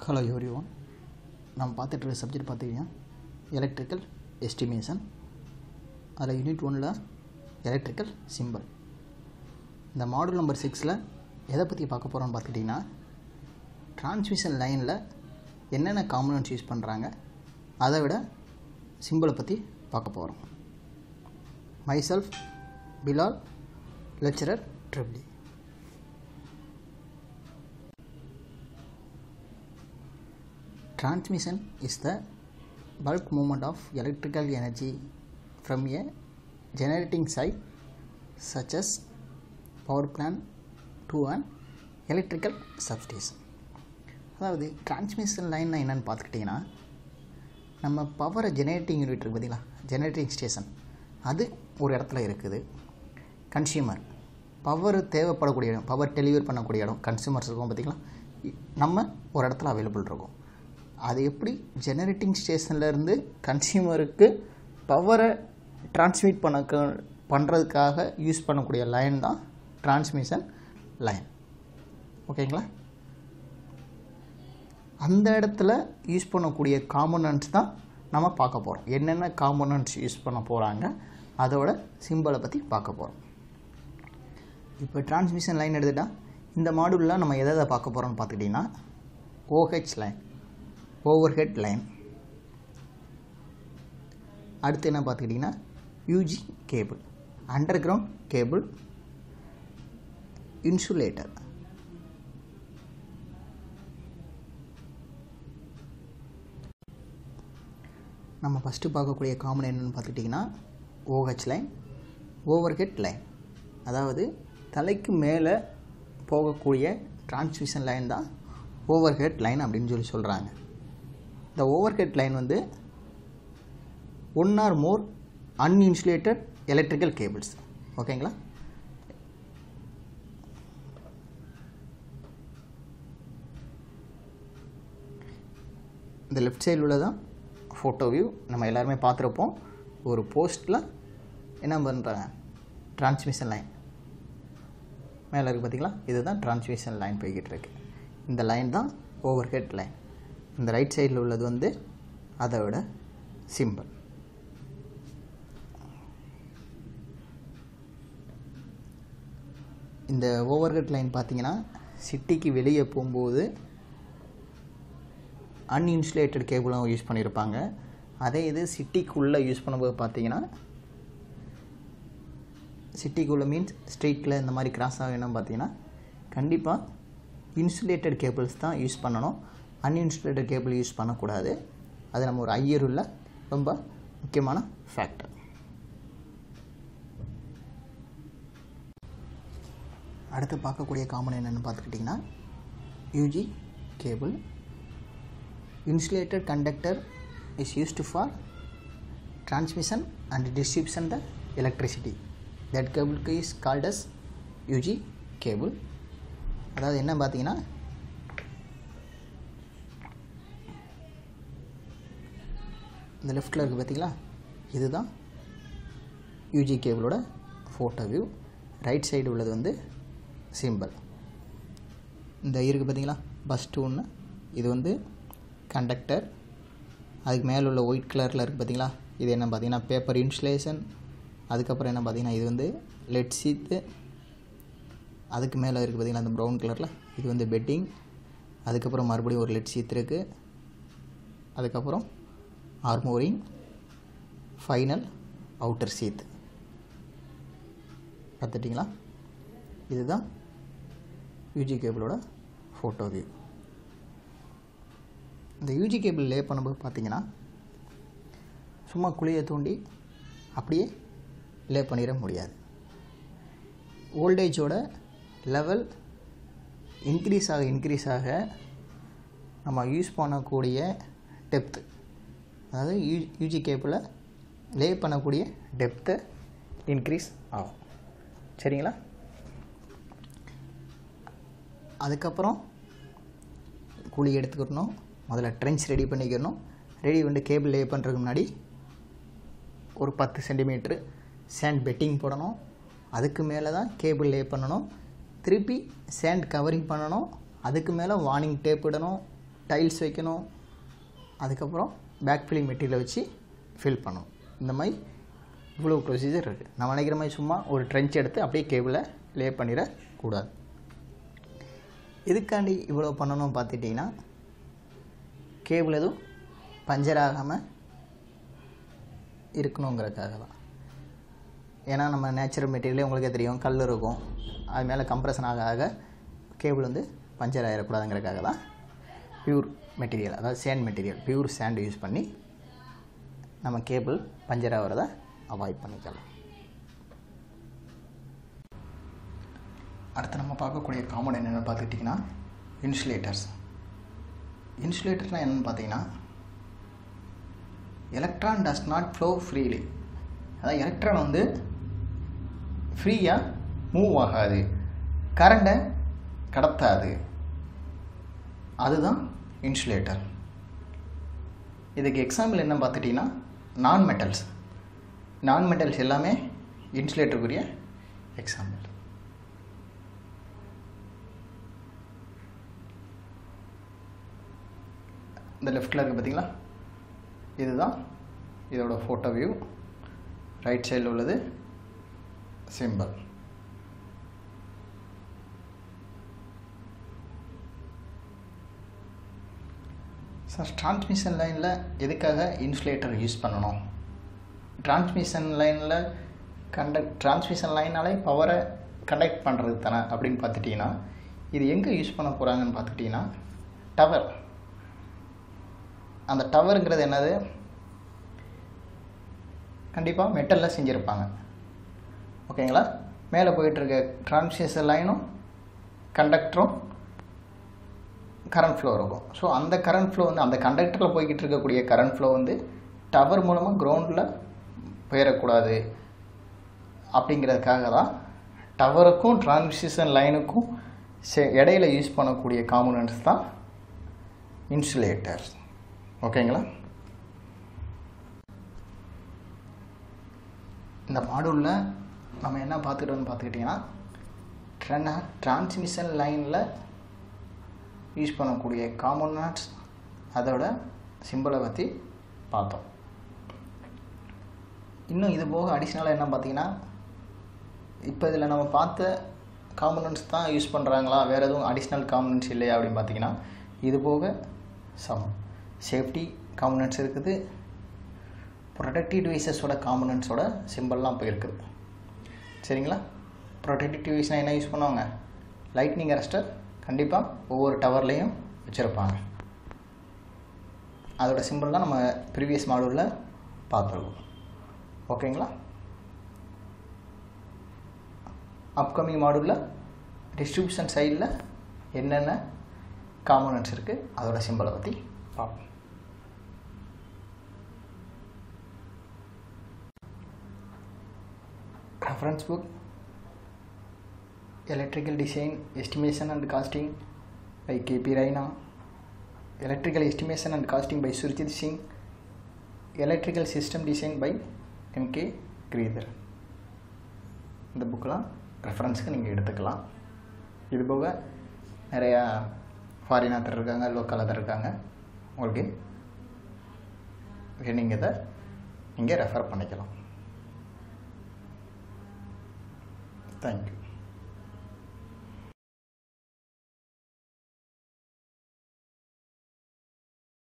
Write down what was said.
Hello every one நம்ம பார்த்துட்டு இருக்க சப்ஜெக்ட் பார்த்தீங்கன்னா எலக்ட்ரிக்கல் எஸ்டிமேஷன் அதில் யூனிட் ஒன்னில் எலக்ட்ரிக்கல் சிம்பிள் இந்த மாடல் நம்பர் சிக்ஸில் எதை பற்றி பார்க்க போகிறோம்னு பார்த்துக்கிட்டிங்கன்னா டிரான்ஸ்மிஷன் லைனில் என்னென்ன காம்பனன்ட்ஸ் யூஸ் பண்ணுறாங்க அதை விட சிம்பிளை பற்றி பார்க்க போகிறோம் மைசெல்ஃப் பிலால் லெக்சரர் ட்ரிப்ளி Transmission is the bulk movement of electrical energy from a generating site such as power plant to an electrical substation. அதாவது டிரான்ஸ்மிஷன் லைன்னா என்னென்னு பார்த்துக்கிட்டிங்கன்னா நம்ம பவரை ஜெனரேட்டிங் யூனிட் இருக்குது பார்த்தீங்களா ஜெனரேட்டிங் ஸ்டேஷன் அது ஒரு இடத்துல இருக்குது கன்சியூமர் பவர் தேவைப்படக்கூடிய இடம் பவர் டெலிவர் பண்ணக்கூடிய இடம் கன்சியூமர்ஸ் இருக்கும் பார்த்தீங்களா நம்ம ஒரு இடத்துல அவைலபிள் இருக்கும் அது எப்படி ஜெனரேட்டிங் ஸ்டேஷன்லேருந்து கன்சியூமருக்கு பவரை டிரான்ஸ்மிட் பண்ண பண்ணுறதுக்காக யூஸ் பண்ணக்கூடிய லைன் தான் டிரான்ஸ்மிஷன் லைன் ஓகேங்களா அந்த இடத்துல யூஸ் பண்ணக்கூடிய காம்பனன்ட்ஸ் தான் நம்ம பார்க்க போகிறோம் என்னென்ன காம்பனன்ட்ஸ் யூஸ் பண்ண போகிறாங்க அதோட சிம்பிளை பற்றி பார்க்க போகிறோம் இப்போ டிரான்ஸ்மிஷன் லைன் எடுத்துட்டால் இந்த மாடலில் நம்ம எதை எதை பார்க்க போகிறோம்னு பார்த்துக்கிட்டிங்கன்னா OH line overhead line அடுத்து என்ன பார்த்துக்கிட்டிங்கன்னா UG cable underground cable insulator நம்ம ஃபஸ்ட்டு பார்க்கக்கூடிய காமன் என்னென்னு பார்த்துக்கிட்டிங்கன்னா OH line overhead line அதாவது தலைக்கு மேலே போகக்கூடிய டிரான்ஸ்மிஷன் லைன் தான் ஓவர் ஹெட் லைன் அப்படின்னு சொல்லி சொல்கிறாங்க இந்த ஓவர் ஹெட் லைன் வந்து one or more uninsulated electrical cables ஓகேங்களா இந்த லெஃப்ட் சைடில் உள்ளதான் ஃபோட்டோ வியூ நம்ம எல்லாருமே பார்த்துருப்போம் ஒரு போஸ்ட்டில் என்ன பண்ணுறாங்க டிரான்ஸ்மிஷன் லைன் மேலே இருக்குது பார்த்தீங்களா இதுதான் டிரான்ஸ்மிஷன் லைன் போய்கிட்டு இருக்கு இந்த லைன் தான் ஓவர் ஹெட் லைன் இந்த ரைட் சைடில் உள்ளது வந்து அதோட சிம்பிள் இந்த ஓவர் ஹெட் லைன் பார்த்தீங்கன்னா சிட்டிக்கு வெளியே போகும்போது அன்இன்சுலேட்டட் கேபிளும் யூஸ் பண்ணியிருப்பாங்க அதே இது சிட்டிக்குள்ளே யூஸ் பண்ணும்போது பார்த்தீங்கன்னா சிட்டிக்குள்ளே மீன்ஸ் ஸ்ட்ரீட்டில் இந்த மாதிரி கிராஸ் ஆகணும் பார்த்தீங்கன்னா கண்டிப்பாக இன்சுலேட்டட் கேபிள்ஸ் தான் யூஸ் பண்ணணும் அன்இன்சுலேட்டட் கேபிள் யூஸ் பண்ணக்கூடாது அது நம்ம ஒரு ஐயர் உள்ள ரொம்ப முக்கியமான ஃபேக்டர் அடுத்து பார்க்கக்கூடிய காமன் என்னென்னு பார்த்துக்கிட்டிங்கன்னா UG cable insulated conductor is used for transmission and distribution the electricity that cable is called as UG cable அதாவது என்ன பார்த்தீங்கன்னா இந்த லெஃப்டில் இருக்குது பார்த்தீங்களா இதுதான் யூஜி கேபிளோட ஃபோட்டோ வியூ ரைட் சைடு உள்ளது வந்து சிம்பிள் இந்த இருக்குது பார்த்தீங்களா பஸ் டூன்னு இது வந்து கண்டக்டர் அதுக்கு மேலே உள்ள ஒயிட் கலரில் இருக்குது பார்த்தீங்களா இது என்ன பார்த்தீங்கன்னா பேப்பர் இன்சுலேஷன் அதுக்கப்புறம் என்ன பார்த்தீங்கன்னா இது வந்து லெட் சீத்து அதுக்கு மேலே இருக்குது பார்த்தீங்களா அந்த ப்ரௌன் கலரில் இது வந்து பெட்டிங் அதுக்கப்புறம் மறுபடியும் ஒரு லெட் சீத் இருக்குது அதுக்கப்புறம் ஆர்மோரிங் ஃபைனல் அவுட்டர் சீத் பார்த்துட்டிங்களா இதுதான் யூஜி கேபிளோட ஃபோட்டோ வியூ இந்த யூஜி கேபிள் லே பண்ணும்போது பார்த்தீங்கன்னா சும்மா குழியை தூண்டி அப்படியே லே பண்ணிட முடியாது ஓல்டேஜோட லெவல் இன்க்ரீஸ் ஆக இன்க்ரீஸ் ஆக நம்ம யூஸ் பண்ணக்கூடிய டெப்த்து அதாவது யூ யூஜி கேபிளை லே பண்ணக்கூடிய டெப்த்து இன்க்ரீஸ் ஆகும் சரிங்களா அதுக்கப்புறம் குழி எடுத்துக்கிடணும் முதல்ல ட்ரென்ச் ரெடி பண்ணிக்கணும் ரெடி பண்ணி கேபிள் லே பண்ணுறதுக்கு முன்னாடி ஒரு பத்து சென்டிமீட்ரு சேண்ட் பெட்டிங் போடணும் அதுக்கு மேலே தான் கேபிள் லே பண்ணணும் திருப்பி சேண்ட் கவரிங் பண்ணணும் அதுக்கு மேலே வார்னிங் டேப் இடணும் டைல்ஸ் வைக்கணும் அதுக்கப்புறம் பேக் ஃபில்லிங் மெட்டீரியலை வச்சு ஃபில் பண்ணணும் இந்த மாதிரி இவ்வளோ ப்ரொசீஜர் இருக்குது நம்ம நினைக்கிற மாதிரி சும்மா ஒரு ட்ரென்ச் எடுத்து அப்படியே கேபிளை லே பண்ணிடக்கூடாது எதுக்காண்டி இவ்வளோ பண்ணணும் பார்த்துட்டிங்கன்னா கேபிள் எதுவும் பஞ்சர் ஆகாமல் இருக்கணுங்கிறதுக்காக தான் ஏன்னா நம்ம நேச்சுரல் மெட்டீரியலே உங்களுக்கே தெரியும் கல் இருக்கும் அது மேலே கம்ப்ரெஷன் ஆக ஆக கேபிள் வந்து பஞ்சர் ஆகிடக்கூடாதுங்கிறதுக்காக தான் பியூர் மெட்டீரியல் அதாவது sand material pure sand use பண்ணி நம்ம கேபிள் பஞ்சர் ஆகிறத அவாய்ட் பண்ணிக்கலாம் அடுத்து நம்ம பார்க்கக்கூடிய காமன் என்னென்னு பார்த்துக்கிட்டிங்கன்னா இன்சுலேட்டர்ஸ் இன்சுலேட்டர்னால் என்னென்னு பார்த்தீங்கன்னா electron does not flow freely அதாவது எலக்ட்ரான் வந்து ஃப்ரீயாக மூவ் ஆகாது கரண்ட்டை கடத்தாது அதுதான் இன்சுலேட்டர் இதுக்கு எக்ஸாம்பிள் என்ன பார்த்துட்டிங்கன்னா நான் மெட்டல்ஸ் நான் மெட்டல்ஸ் எல்லாமே இன்சுலேட்டருக்குரிய எக்ஸாம்பிள் இந்த லெஃப்டில் இருக்குது பார்த்தீங்களா இதுதான் இதோட ஃபோட்டோ வியூ ரைட் சைடில் உள்ளது சிம்பிள் சார் டிரான்ஸ்மிஷன் லைனில் எதுக்காக இன்சுலேட்டர் யூஸ் பண்ணணும் டிரான்ஸ்மிஷன் லைனில் கண்டக்ட் டிரான்ஸ்மிஷன் லைனாலே பவரை கண்டக்ட் பண்ணுறது தானே அப்படின்னு பார்த்துட்டிங்கன்னா இது எங்கே யூஸ் பண்ண போகிறாங்கன்னு பார்த்துட்டிங்கன்னா டவர் அந்த டவருங்கிறது என்னது கண்டிப்பாக மெட்டலில் செஞ்சுருப்பாங்க ஓகேங்களா மேலே போயிட்டுருக்க டிரான்ஸ்மிஷன் லைனும் கண்டக்டரும் கரண்ட் ஃப்ளோ இருக்கும் ஸோ அந்த கரண்ட் ஃப்ளோ வந்து அந்த கண்டக்டரில் போய்கிட்டு இருக்கக்கூடிய கரண்ட் ஃப்ளோ வந்து டவர் மூலமாக கிரவுண்டில் போயிடக்கூடாது அப்படிங்கிறதுக்காக தான் டவருக்கும் டிரான்ஸ்மிஷன் லைனுக்கும் செ இடையில யூஸ் பண்ணக்கூடிய காம்பனன்ட்ஸ் தான் இன்சுலேட்டர் ஓகேங்களா இந்த மாடூலில் நம்ம என்ன பார்த்துக்கிட்டோம்னு பார்த்துக்கிட்டிங்கன்னா ட்ரென டிரான்ஸ்மிஷன் லைனில் யூஸ் பண்ணக்கூடிய காம்பனன்ட்ஸ் அதோட சிம்பிளை பற்றி பார்த்தோம் இன்னும் இது போக அடிஷ்னலாக என்ன பார்த்தீங்கன்னா இப்போ இதில் நம்ம பார்த்த காம்பனன்ட்ஸ் தான் யூஸ் பண்ணுறாங்களா வேறு எதுவும் அடிஷ்னல் காம்பனன்ட்ஸ் இல்லையா அப்படின்னு பார்த்தீங்கன்னா இது போக சம் சேஃப்டி காம்பனன்ட்ஸ் இருக்குது ப்ரொடக்டிவ் டிவைசஸோட காம்பனன்ட்ஸோட சிம்பிள்லாம் இப்போ இருக்குது சரிங்களா ப்ரொடக்டிவ் டிவைஸ்னால் என்ன யூஸ் பண்ணுவாங்க லைட்னிங் அரெஸ்டர் கண்டிப்பாக ஒவ்வொரு டவர்லேயும் வச்சுருப்பாங்க அதோட சிம்பிள் தான் நம்ம ப்ரீவியஸ் மாடலில் பார்த்துருக்கோம் ஓகேங்களா அப்கமிங் மாடலில் டிஸ்ட்ரிபியூஷன் சைடில் என்னென்ன காம்பனன்ட்ஸ் இருக்குது அதோட சிம்பிளை பற்றி பார்ப்போம் reference book electrical design estimation and costing by kp raina electrical estimation and costing by surjit singh electrical system design by mk கிரீதர் இந்த புக்கெலாம் ரெஃபரன்ஸுக்கு நீங்கள் எடுத்துக்கலாம் இது போக நிறையா ஃபாரினாத்தர் இருக்காங்க லோக்கலாக இருக்காங்க உங்களுக்கு நீங்கள் இதை நீங்கள் ரெஃபர் பண்ணிக்கலாம் Thank you.